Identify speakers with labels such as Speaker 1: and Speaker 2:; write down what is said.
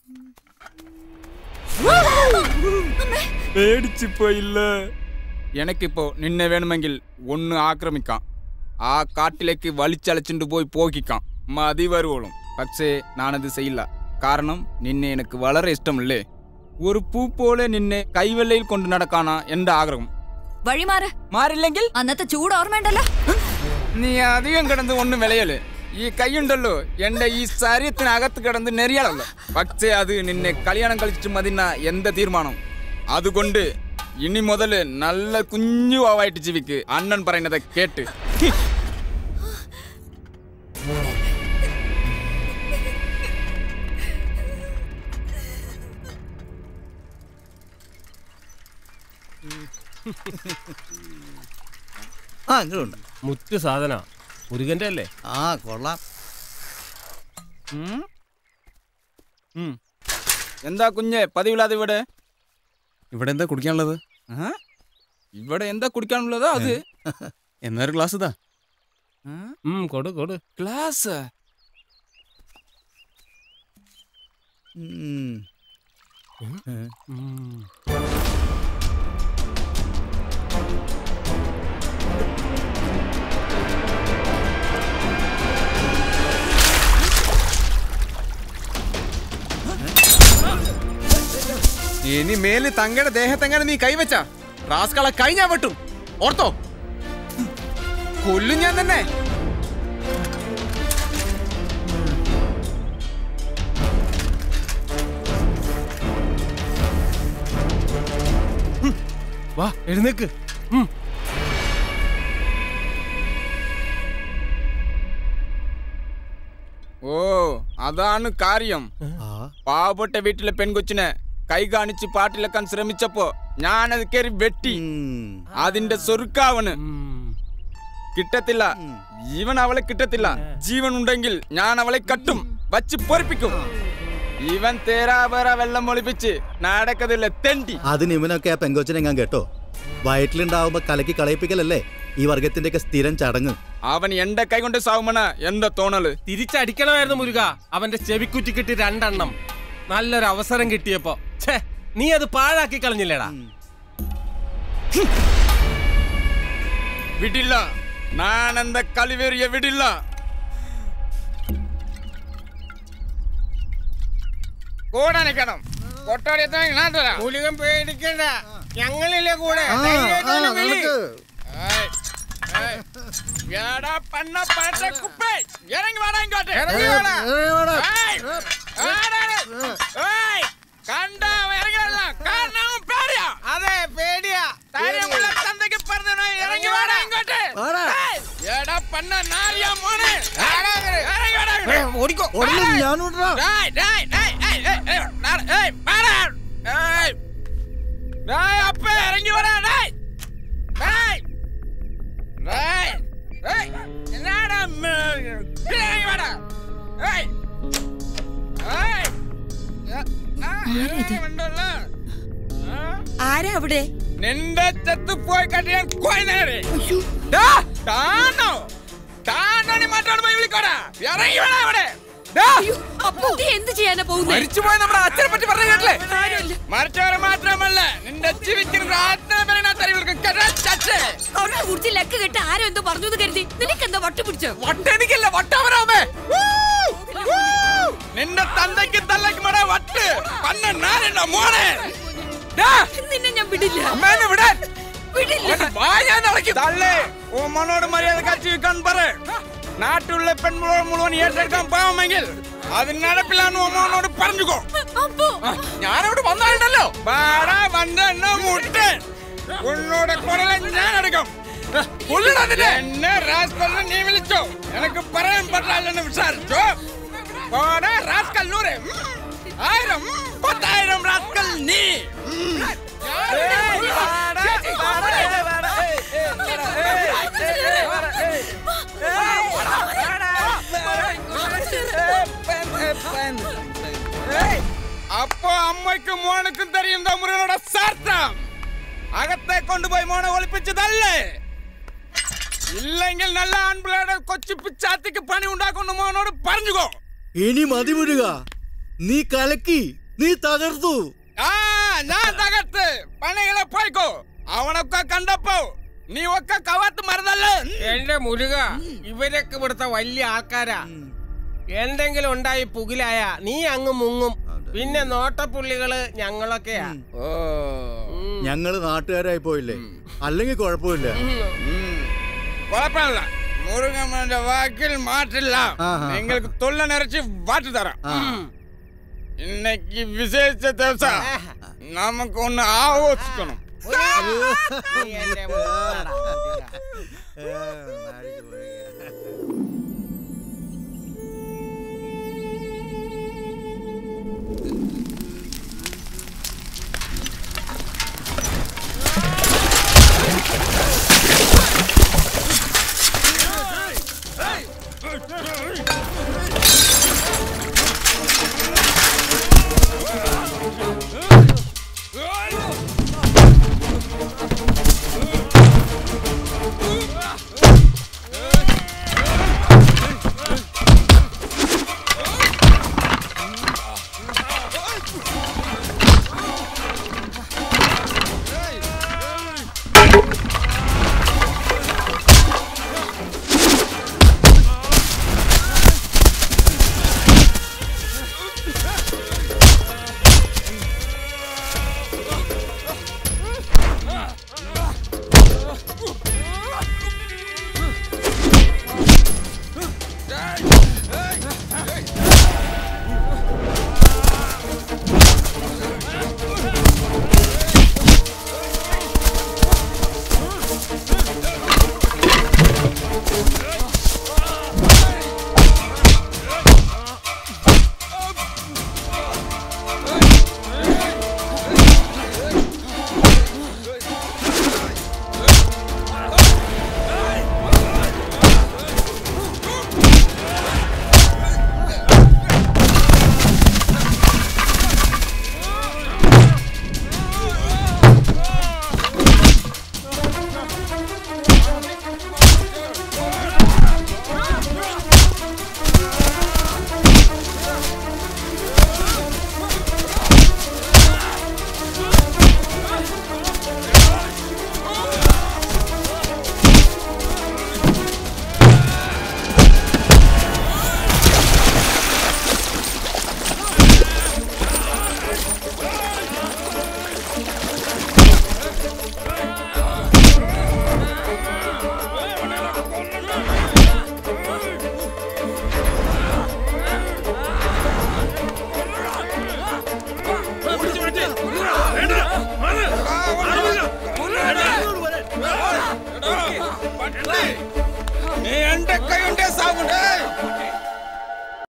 Speaker 1: പേടിച്ചു പോയില്ല എനിക്കിപ്പോ നിന്നെ വേണമെങ്കിൽ ഒന്ന് ആക്രമിക്കാം ആ കാട്ടിലേക്ക് വലിച്ചലച്ചിട്ട് പോയി പോക്കിക്കാം മതി വരുവോളും പക്ഷേ ഞാനത് ചെയ്യില്ല കാരണം നിന്നെ എനിക്ക് വളരെ ഇഷ്ടമല്ലേ ഒരു പൂ പോലെ നിന്നെ കൈവെള്ളയിൽ കൊണ്ട് നടക്കാനാ എന്റെ ആഗ്രഹം
Speaker 2: വഴിമാറ്
Speaker 1: മാറില്ലെങ്കിൽ
Speaker 2: അന്നത്തെ ചൂട് ഓർമ്മയുണ്ടല്ലോ
Speaker 1: നീ അധികം കിടന്ന് ഒന്നും വിളയല് ഈ കൈയുണ്ടല്ലോ എന്റെ ഈ ശരീരത്തിനകത്ത് കിടന്ന് നെറിയാളല്ലോ പക്ഷേ അത് നിന്നെ കല്യാണം കളിച്ചിട്ട് മതിന്ന എന്റെ തീരുമാനം അതുകൊണ്ട് ഇനി മുതല് നല്ല കുഞ്ഞു വാവായിട്ട് ജീവിക്ക് അണ്ണൻ പറയുന്നത് കേട്ട്
Speaker 3: ആ ഇങ്ങോട്ടുണ്ട്
Speaker 4: മുറ്റ് സാധന മുരുകന്റെ അല്ലേ
Speaker 3: ആ കൊള്ളാം
Speaker 1: ഉം? ഉം. എന്താ കുഞ്ഞെ പതിവില്ലാതെ ഇവിടെ
Speaker 5: ഇവിടെ എന്താ കുടിക്കാനുള്ളത്
Speaker 1: ആ? ഇവിടെ എന്താ കുടിക്കാനുള്ളതോ അത്
Speaker 5: എന്നാ ഒരു ഗ്ലാസ് ഇതാ
Speaker 4: ഉം കൊടു കൊടു
Speaker 1: ഗ്ലാസ്
Speaker 3: ഉം.
Speaker 4: ഉം.
Speaker 5: ഇനി മേല് തങ്കയുടെ ദേഹത്തെങ്ങനെ നീ കൈവച്ച റാസ്കളെ കഴിഞ്ഞാ വെട്ടും ഓർത്തോ കൊല്ലും ഞാൻ തന്നെ
Speaker 4: വാ എഴുന്നേക്ക് ഉം.
Speaker 1: ഓ അതാണ് കാര്യം
Speaker 3: ആ
Speaker 1: പാവപ്പെട്ട വീട്ടിലെ പെൺകൊച്ചിനെ കൈ കാണിച്ച് പാട്ടിലെക്കാൻ ശ്രമിച്ചപ്പോ ഞാനത് കയറി വെട്ടി
Speaker 3: ഉം.
Speaker 1: അതിന്റെ സ്വരുക്കാവന്
Speaker 4: ഉം.
Speaker 1: കിട്ടത്തില്ല ജീവൻ അവളെ കിട്ടത്തില്ല ജീവൻ ഉണ്ടെങ്കിൽ ഞാൻ അവളെ കട്ടും വച്ച് പൊറിപ്പിക്കും ഇവൻ തേരാപേറ വെള്ളം ഒളിപ്പിച്ച് നടക്കതില്ല തെണ്ടി
Speaker 3: അതിന് ഇവനൊക്കെ ആ പെങ്കൊച്ചിനെ ഞാൻ കേട്ടോ വയറ്റിലുണ്ടാവുമ്പോ കലക്കി കളയിപ്പിക്കലല്ലേ ഈ വർഗത്തിന്റെയൊക്കെ സ്ഥിരം ചടങ്ങ്
Speaker 1: അവൻ എന്റെ കൈ കൊണ്ട് സാവുമന എന്റെ തോന്നല്
Speaker 4: തിരിച്ചടിക്കണമായിരുന്നു മുരുക അവന്റെ ചെവിക്കുറ്റി കിട്ടി രണ്ടെണ്ണം നല്ലൊരു അവസരം കിട്ടിയപ്പോ ഛേ നീ അത് പാഴാക്കി കളഞ്ഞില്ലേടാ
Speaker 1: വിടില്ല ഞാൻ എന്റെ കളിവേറിയ വിടില്ല കൂടെ നിൽക്കണം കൊട്ടാടി ഞാൻ തരാം
Speaker 4: മുരുകൻ പേടിക്കണ്ട ഞങ്ങളില്ലേ കൂടെ
Speaker 3: ആ, ആ, നമുക്ക്
Speaker 1: ഏയ്, ഏയ്. എടാ പണ്ണ പട്ട കുപ്പേ ഇറങ്ങി വാടാ ഇങ്ങോട്ട്
Speaker 4: ഇറങ്ങി വാടാ.
Speaker 3: ഏയ്, വാടാ.
Speaker 1: ഏയ്, ആടാ, ഏയ്, കണ്ട ഇറങ്ങി വരണം കാരണം അവൻ പേടിയാ
Speaker 4: അതെ പേടിയാ
Speaker 1: ധൈര്യമുള്ള തന്തയ്ക്ക് പറഞ്ഞു ഇറങ്ങി വാടാ ഇങ്ങോട്ട്
Speaker 3: വാടാ.
Speaker 1: ഏയ്, എടാ പണ്ണ നാലിയാ മോനെ ഇറങ്ങി വാടാ ഇങ്ങോട്ട്.
Speaker 4: ഓടിക്കോ
Speaker 3: ഒന്നും ഞാൻ വിടറാ.
Speaker 1: ഡേയ്, ഡേയ്, ഡേയ്, ഏയ്, ഏയ്, ഏയ്, നാ- ഏയ്, വാടാ. ഏയ്. ഡേയ്, അപ്പേ, ഇറങ്ങി വാടാ, ഡേയ്. ഡേയ്. ഡേയ്. ഏയ്, എന്നാടാ മ- ഇറങ്ങി വാടാ. ഏയ്. ഏയ്. ആ, ആ, ഇറങ്ങി വന്നല്ലോ. ആ?
Speaker 2: ആരാ അവിടെ
Speaker 1: നിന്റെ ചത്ത് പോയി കട്ടിയാൻ കൊയ്നേരെ താനോ താനോ നീ മറ്റോട് പോയി വിളിക്കോടാ ഇറങ്ങി വേണം അവിടെ
Speaker 2: അപ്പൊ നീ എന്ത് ചെയ്യാനാ പോകുന്നത്
Speaker 1: മരിച്ചുപോയ നമ്മുടെ അച്ഛനെ പറ്റി പറഞ്ഞു കേട്ടില്ലേ
Speaker 2: ആരുമില്ല.
Speaker 1: മരിച്ചവരെ മാത്രമല്ല നിന്റെ ജീവിക്കുന്ന
Speaker 2: അവരുടെ കുറിച്ച് ലക്ക് കെട്ട് ആരോ എന്തോ പറഞ്ഞു എന്ന് കരുതി നിനക്ക് എന്താ വട്ടു പിടിച്ചോ
Speaker 1: വട്ടെനിക്കല്ല വട്ടവരാമേ നിന്റെ തന്തയ്ക്ക് തള്ളയ്ക്ക് മട വട്ട് പന്ന നാരണ്ട മോനെ ഡാ,
Speaker 2: നിന്നെ ഞാൻ വിടില്ല
Speaker 1: അമ്മേനെ വിടാൻ
Speaker 2: വിടില്ല
Speaker 1: തള്ളേ ഉമ്മനോട് മര്യാദ കാഴ്ചവെക്കാൻ പറ നാട്ടിലുള്ള പെൺമുഴുവൻ മുഴുവൻ ഏറ്റെടുക്കാൻ പാവമെങ്കിൽ അത് നടപ്പിലാന്ന് ഉമ്മനോട് പറഞ്ഞുകോ
Speaker 2: അപ്പോ
Speaker 1: ഞാനവിടെ വന്നാലുണ്ടല്ലോ വാടാ വന്ന എന്നെ മുട്ട് ഉന്നോട് കുരല ഞാൻ എടുക്കും എന്നെ റാസ്കലിനെ നീ വിളിച്ചോ എനിക്ക് പറയാൻ പറ്റില്ലെന്ന് വിചാരിച്ചോ പോടാ റാസ്കൽ നൂറ് ഉം. ആയിരം ഉം. പത്തായിരം റാസ്കൽ നീ ഉം. ഏയ്, വാടാ, വാടാ, ഏയ്, വാടാ, ഏയ്, ഏയ്, വാടാ, ഏയ്, ഏയ്, ഏയ്, വാടാ, ഏയ്. ഏയ്, വാടാ, വാടാ, ഏയ്. അപ്പൊ അമ്മയ്ക്കും മോനക്കും തെരിയും മുരുകനോட സാർത്ഥം അകത്തെ കൊണ്ടുപോയി മോനെ ഒളിപ്പിച്ചതല്ലേ ഇല്ലെങ്കിൽ നല്ല ആൺപിള്ളയുടെ കൊച്ചു പിച്ചാത്തിക്ക് പണി ഉണ്ടാക്കുന്നു മോനോട് പറഞ്ഞുകോ
Speaker 3: ഇനി മതി മുരുക നീ കലക്കി നീ തകർത്തു
Speaker 1: ആ ഞാൻ തകർത്ത് പണികളെ പോയിക്കോ അവനൊക്കെ കണ്ടപ്പോ നീ ഒക്കെ കവാത്ത് മറന്നല്ലേ
Speaker 4: എന്റെ മുരുക ഇവരൊക്കെ ഇവിടുത്തെ വലിയ ആൾക്കാരാ എന്തെങ്കിലും ഉണ്ടായി പുകിലായ നീ അങ്ങ് മുങ്ങും പിന്നെ നോട്ടപ്പുള്ളികള് ഞങ്ങളൊക്കെയാ
Speaker 1: ഓ
Speaker 4: ഉം.
Speaker 3: ഞങ്ങള് നാട്ടുകാരായി പോയില്ലേ അല്ലെങ്കിൽ കുഴപ്പമില്ല
Speaker 1: കുഴപ്പമില്ല മുരുകമ്മന്റെ വാക്കിൽ മാറ്റില്ല
Speaker 3: ആഹാ.
Speaker 1: നിങ്ങൾക്ക് തൊള്ള നിറച്ച് വാട്ടി തരാം இன்னைக்கு விசேஷ ദിവസം നമുക്ക് ഒന്ന് ആഘോഷിക്കണം
Speaker 4: നീ എന്റെ മുത്താടാ, മുരുക.
Speaker 3: ഏ, നാഴിക പോയി.